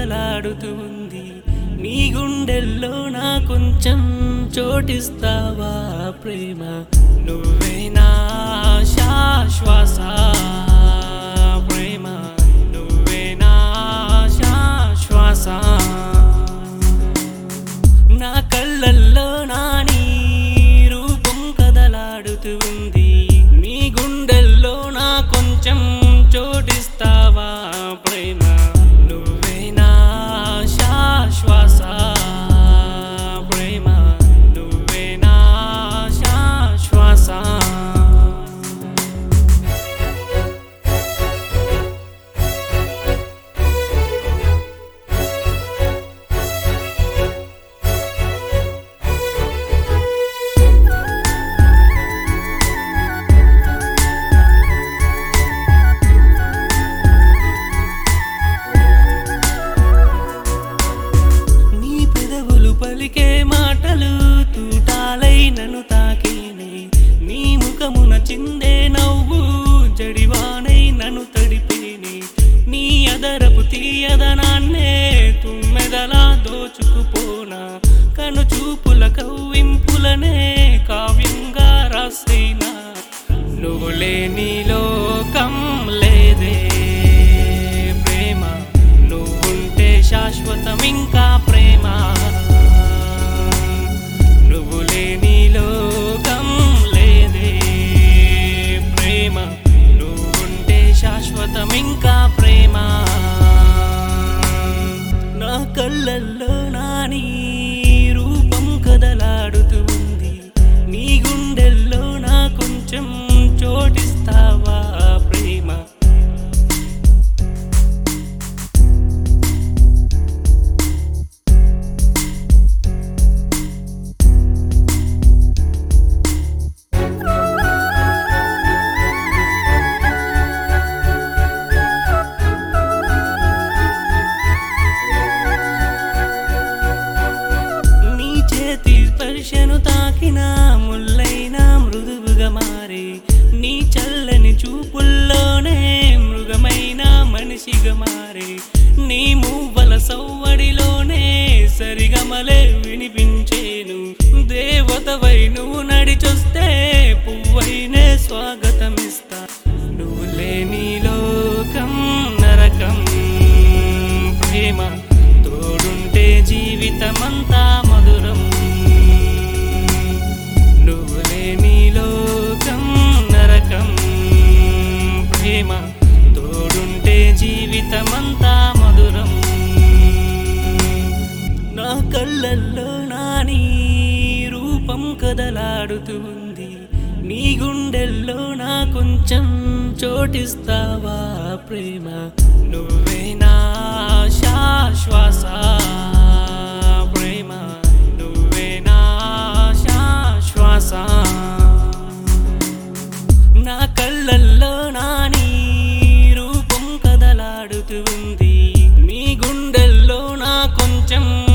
కదలాడుతూ ఉంది నీ గుండెల్లో నా కొంచెం చోటిస్తావా ప్రేమ నువ్వే నా శాశ్వాస ప్రేమ నువ్వే నా శాశ్వాస నా కళ్ళల్లో నా నీ రూపం కదలాడుతూ ఉంది నీ గుండెల్లో నా కొంచెం చోటిస్తావా ప్రేమ నువ్వే నా శాశ్వాస ప్రేమ నువ్వే నా శాశ్వాస నీ పెదవులు పలికే మాటలు తూటాలై నన్ను తాకేనే నీ ముఖమున చిందే నవ్వు జడివానై నన్ను తడిపేనే నీ అదరపు తీయదనాన్నే తుమ్మెదలా దోచుకుపోనా కను చూపుల కవ్వింపులనే కావ్యంగా రాసేనా నువ్వు లేని లోకం లేదే ప్రేమ నువ్వుంటే శాశ్వతం ఇంకా ప్రేమ నువ్వు లేని లోకం లేదే ప్రేమ నువ్వుంటే శాశ్వతం ఇంకా ప్రేమ నా కళ్ళల్లో నా నీ రూపం కదలాడుతూ ఉంది నీ గుండెల్లో నా కొంచెం చోటిస్తావా ప్రేమ నీ చేతి స్పర్శను తాకిన ముల్లైన మృదువుగా మారి నీ చల్లని చూపుల్లోనే మృగమైన మనిషిగా మారి నీ మువ్వల సవ్వడిలోనే సరిగమలే వినిపించేను దేవతవై నువ్వు నడిచొస్తే పువ్వైనే స్వాగతమిస్తా నువ్వు లేని లోకం నరకం ప్రేమ తోడుంటే జీవితమంతా మధురం నువ్వు లేని లోకం నరకం ప్రేమ తోడుంటే జీవితమంతా మధురం నా కళ్ళల్లో నా నీ రూపం కదలాడుతూ ఉంది నీ గుండెల్లో నా కొంచెం చోటిస్తావా ప్రేమ నువ్వే నా శాశ్వాస ప్రేమ నువ్వే నా శాశ్వాస నా కళ్ళల్లో నా నీ రూపం కదలాడుతూ ఉంది నీ గుండెల్లో నా కొంచెం